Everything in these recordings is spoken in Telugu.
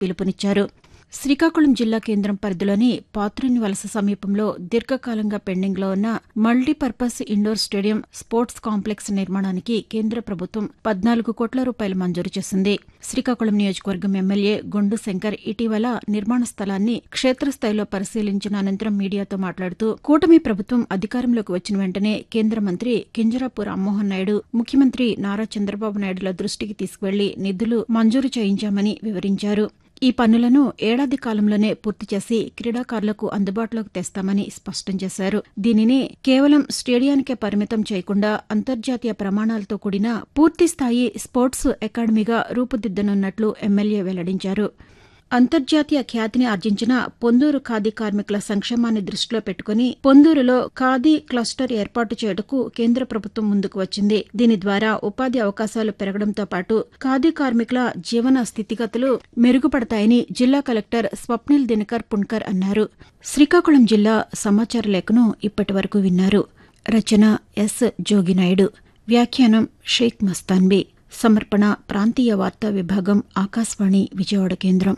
పిలుపునిచ్చారు శ్రీకాకుళం జిల్లా కేంద్రం పరిధిలోని పాత్రుని వలస సమీపంలో దీర్ఘకాలంగా పెండింగ్లో ఉన్న multipurpose indoor stadium sports complex నిర్మాణానికి కేంద్ర ప్రభుత్వం పద్నాలుగు కోట్ల రూపాయలు మంజూరు చేసింది శ్రీకాకుళం నియోజకవర్గం ఎమ్మెల్యే గొండు శంకర్ ఇటీవల నిర్మాణ స్థలాన్ని క్షేత్రస్థాయిలో పరిశీలించిన అనంతరం మీడియాతో మాట్లాడుతూ కూటమి ప్రభుత్వం అధికారంలోకి వచ్చిన వెంటనే కేంద్ర మంత్రి కింజరాపు రామ్మోహన్ నాయుడు ముఖ్యమంత్రి నారా చంద్రబాబు నాయుడుల దృష్టికి తీసుకువెళ్లి నిధులు మంజూరు చేయించామని వివరించారు ఈ పనులను ఏడాది కాలంలోనే పూర్తి చేసి క్రీడాకారులకు అందుబాటులోకి తెస్తామని స్పష్టం చేశారు దీనిని కేవలం స్టేడియానికే పరిమితం చేయకుండా అంతర్జాతీయ ప్రమాణాలతో కూడిన పూర్తిస్థాయి స్పోర్ట్స్ అకాడమీగా రూపుదిద్దనున్నట్లు ఎమ్మెల్యే వెల్లడించారు అంతర్జాతీయ ఖ్యాతిని ఆర్జించిన పొందూరు ఖాదీ కార్మికుల సంక్షేమాన్ని దృష్టిలో పెట్టుకుని పొందూరులో ఖాదీ క్లస్టర్ ఏర్పాటు చేయటకు కేంద్ర ప్రభుత్వం ముందుకు వచ్చింది దీని ద్వారా ఉపాధి అవకాశాలు పెరగడంతో పాటు ఖాదీ కార్మికుల జీవన స్థితిగతులు మెరుగుపడతాయని జిల్లా కలెక్టర్ స్వప్నిల్ దినకర్ పుణ్కర్ అన్నారు శ్రీకాకుళం జిల్లా సమాచార లేఖను ఇప్పటి వరకు విన్నారు రచన ఎస్ జోగినాయుడు వ్యాఖ్యానం షేక్ మస్తాన్బీ సమర్పణ ప్రాంతీయ వార్తా విభాగం ఆకాశవాణి విజయవాడ కేంద్రం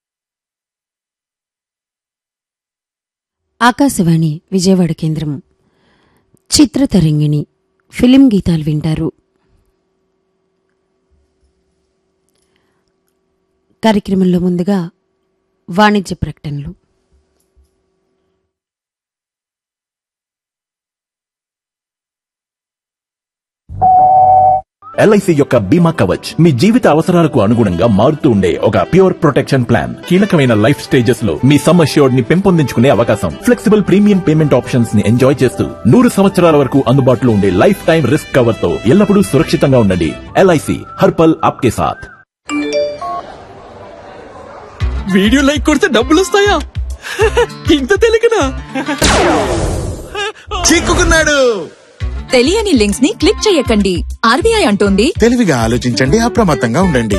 ఆకాశవాణి విజయవాడ కేంద్రం చిత్రతరంగిణి ఫిలిం గీతాలు వింటారు కార్యక్రమంలో ముందుగా వాణిజ్య ప్రకటనలు ఎల్ఐసి యొక్క బీమా కవచ్ మీ జీవిత అవసరాలకు అనుగుణంగా మారుతూ ఉండే ఒక ప్యూర్ ప్రొటెక్షన్ ప్లాన్ కీలకమైన లైఫ్ స్టేజెస్ లో మీ సమ్ అష్యూర్డ్ ని పెంపొందించుకునే అవకాశం ఫ్లెక్సిబుల్ ప్రీమియం పేమెంట్ ఆప్షన్స్ ని ఎంజాయ్ చేస్తూ నూరు సంవత్సరాల వరకు అందుబాటులో ఉండే లైఫ్ టైం రిస్క్ కవర్ తో ఎల్లప్పుడూ సురక్షితంగా ఉండండి ఎల్ఐసి హర్పల్ ఆప్కే సాథ్ వీడియో లైక్ కొడితే డబ్బులు వస్తాయా ఇంత తెలియకనా చిక్కుకున్నాడు తెలియని లింక్స్ ని క్లిక్ చేయకండి ఆర్బీఐ అంటోంది తెలివిగా ఆలోచించండి అప్రమత్తంగా ఉండండి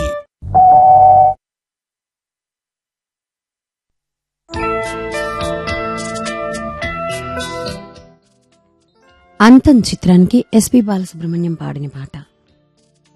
అంతం చిత్రానికి ఎస్పి బాలసుబ్రహ్మణ్యం పాడిన పాట